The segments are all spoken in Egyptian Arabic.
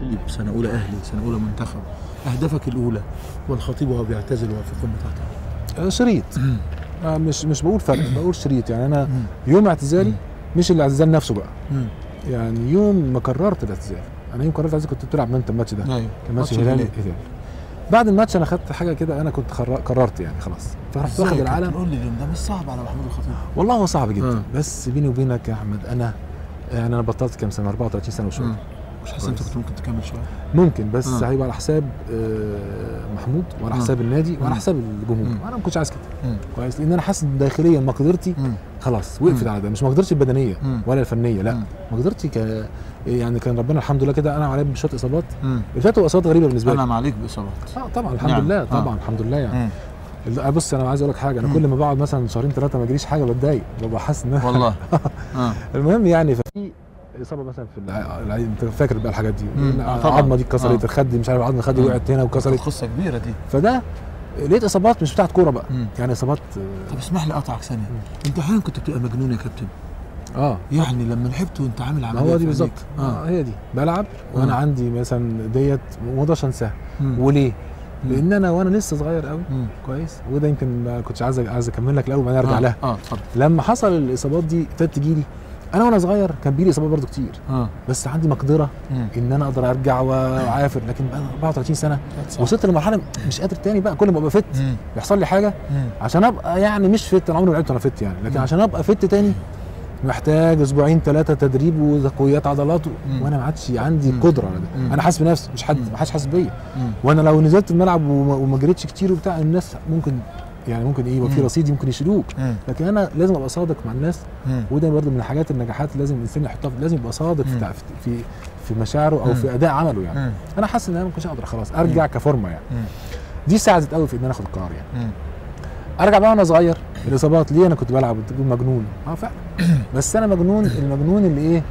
مدرب سنه اولى اهلي سنه اولى منتخب اهدافك الاولى والخطيب وهو بيعتزل وهو في قمه عطائه آه، شريط آه مش مش بقول فرق بقول شريط يعني انا يوم اعتزالي مش الاعتزال نفسه بقى مم. يعني يوم ما قررت الاعتزال انا يوم قررت الاعتزال كنت بتلعب انت الماتش ده ايوه كان ماتش ماتش هلالي الهلال. هلالي بعد الماتش انا خدت حاجه كده انا كنت خر- قررت يعني خلاص فرحت ازاي واخد يا العالم كابتن؟ قول لي اليوم ده مش صعب على محمود الخطيب والله هو صعب جدا آه. بس بيني وبينك يا احمد انا يعني انا بطلت كام سنه 34 سنه وشويه مم. مش حاسس انت كويس. كنت ممكن تكمل شويه ممكن بس آه. هيبقى على حساب آه، محمود وعلى آه. حساب النادي مم. وعلى حساب الجمهور مم. انا ما كنتش عايز كده مم. كويس لان انا حاسس داخليا مقدرتي مم. خلاص وقفت مم. على ده مش مقدرتي البدنيه مم. ولا الفنيه لا مم. مقدرتي ك يعني كان ربنا الحمد لله كده انا عليا بشويه اصابات مم. فاتوا اصابات غريبه بالنسبه لي انعم عليك باصابات اه طبعا الحمد نعم. لله آه. طبعا الحمد لله يعني مم. ال- بص انا عايز اقول لك حاجه انا مم. كل ما بقعد مثلا شهرين ثلاثه ما اجريش حاجه بتضايق ببقى حاسس ان أنا- والله اه المهم يعني ففي اصابه مثلا في الع... الع... انت فاكر بقى الحاجات دي مم. آه، طبعاً. العظمه دي اتكسرت آه. الخد مش عارف العظمه الخد مم. وقعت هنا وكسرت كانت قصه كبيره دي فده لقيت اصابات مش بتاعت كوره بقى مم. يعني اصابات طب اسمح لي اقطعك ثانيه انت احيانا كنت بتبقى مجنون يا كابتن اه يعني لما لعبت وانت عامل ما عمليه هو في دي بالظبط عينيك. اه هي دي بلعب وانا آه. عندي مثلا ديت ما اقدرش انساها مم. وليه؟ مم. لان انا وانا لسه صغير قوي مم. كويس وده يمكن ما كنتش عايز عايز اكمل لك الاول بعدين ارجع آه. لها اه اتفضل لما حصل الاصابات دي ابتدت تجيلي انا وانا صغير كان بيجي اصابات برضو كتير اه بس عندي مقدره مم. ان انا اقدر ارجع واعافر لكن بقى 34 سنه صح. وصلت لمرحله مش قادر تاني بقى كل ما ابقى فت مم. يحصل لي حاجه مم. عشان ابقى يعني مش فت انا عمري ما لعبت وانا فت يعني لكن مم. عشان ابقى فت تاني محتاج اسبوعين ثلاثه تدريب وتقويات عضلات و... مم. وانا ما عادش عندي مم. قدره على ده مم. انا حاسس بنفسي مش حد مم. ما حدش حاسس بيا مم. وانا لو نزلت الملعب وما, وما جريتش كتير وبتاع الناس ممكن يعني ممكن ايه يبقى في مم. رصيد يمكن يشيلوك مم. لكن انا لازم ابقى صادق مع الناس مم. وده برضه من الحاجات النجاحات اللي لازم الانسان يحطها في- لازم يبقى صادق في مم. تع- في في مشاعره او مم. في اداء عمله يعني مم. انا حاسس ان انا ما كنتش اقدر خلاص ارجع كفورمه يعني مم. دي ساعدت قوي في ان انا اخد القرار يعني مم. ارجع بقى وانا صغير الاصابات ليه انا كنت بلعب بتقول مجنون اه فعلا بس انا مجنون المجنون اللي ايه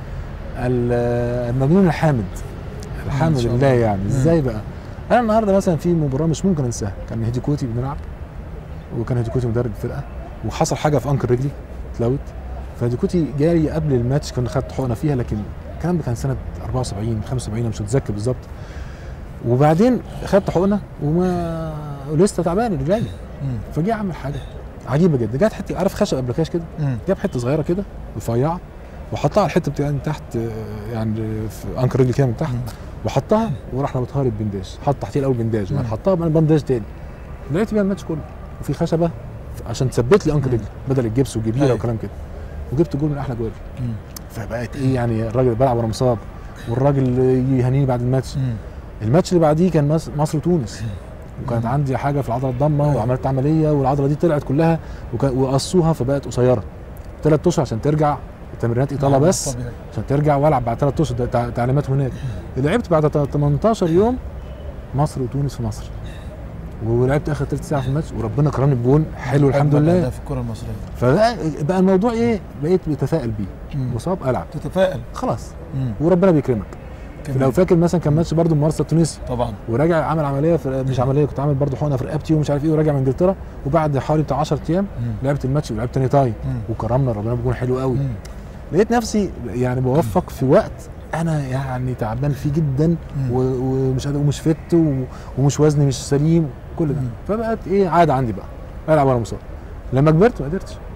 ال- المجنون الحامد الحامد شاء لله الله. يعني مم. ازاي بقى انا النهارده مثلا في مباراه مش ممكن انساها كان هيدي كوتي بنلعب وكان هيدي كوتي مدرب الفرقه وحصل حاجه في انكل رجلي اتلوت فهيدي كوتي جالي قبل الماتش كنا خدت حقنه فيها لكن الكلام ده كان سنه 74 75 انا مش متذكر بالظبط وبعدين خدت حقنه وما ولسه تعبان رجلي مم. فجه عمل حاجه عجيبه جدا جت حته عارف خشب ابلكاش كده مم. جاب حته صغيره كده رفيعه وحطها على الحته بتاع من تحت آه، يعني في انكر رجلي كده من تحت مم. وحطها وراح ربطها لي ببنداج حط تحتيه الاول بنداج مم. وبعدين حطها بقى بنداج تاني لقيت بيها الماتش كله وفي خشبه عشان تثبت لي انكر مم. رجلي بدل الجبس والجبيره أيوة. وكلام كده وجبت جول من احلى جول مم. فبقت ايه يعني الراجل بلعب وانا مصاب والراجل يهنيني بعد الماتش مم. الماتش اللي بعديه كان مصر, مصر وتونس وكانت مم. عندي حاجه في العضله الضمه أيوة. وعملت عمليه والعضله دي طلعت كلها وك- وقصوها فبقت قصيره ثلاث اشهر عشان ترجع تمرينات اطاله نعم، بس طبيعي. عشان ترجع والعب بعد ثلاث اشهر ده تع- تعليمات هناك لعبت بعد تا- 18 يوم مصر وتونس في مصر ولعبت اخر ثلث ساعه في الماتش وربنا كرمني بجون حلو الحمد أجمل لله أهداف في الكره المصريه فبقى بقى الموضوع ايه بقيت بتفائل بيه مم. مصاب العب تتفائل خلاص مم. وربنا بيكرمك كمان. لو فاكر مثلا كان ماتش برضو الممارسه التونسي طبعا وراجع عمل عمليه في مش عمليه كنت عامل برضه حقنه في رقبتي ومش عارف ايه وراجع من انجلترا وبعد حوالي بتاع 10 ايام مم. لعبت الماتش ولعبت تاني تايم مم. وكرمنا ربنا بجون حلو قوي مم. لقيت نفسي يعني بوفق في وقت انا يعني تعبان فيه جدا مم. و- ومش قادر ومش فت و- ومش وزني مش سليم كل ده مم. فبقت ايه عاده عندي بقى العب وانا مصاب لما كبرت ما قدرتش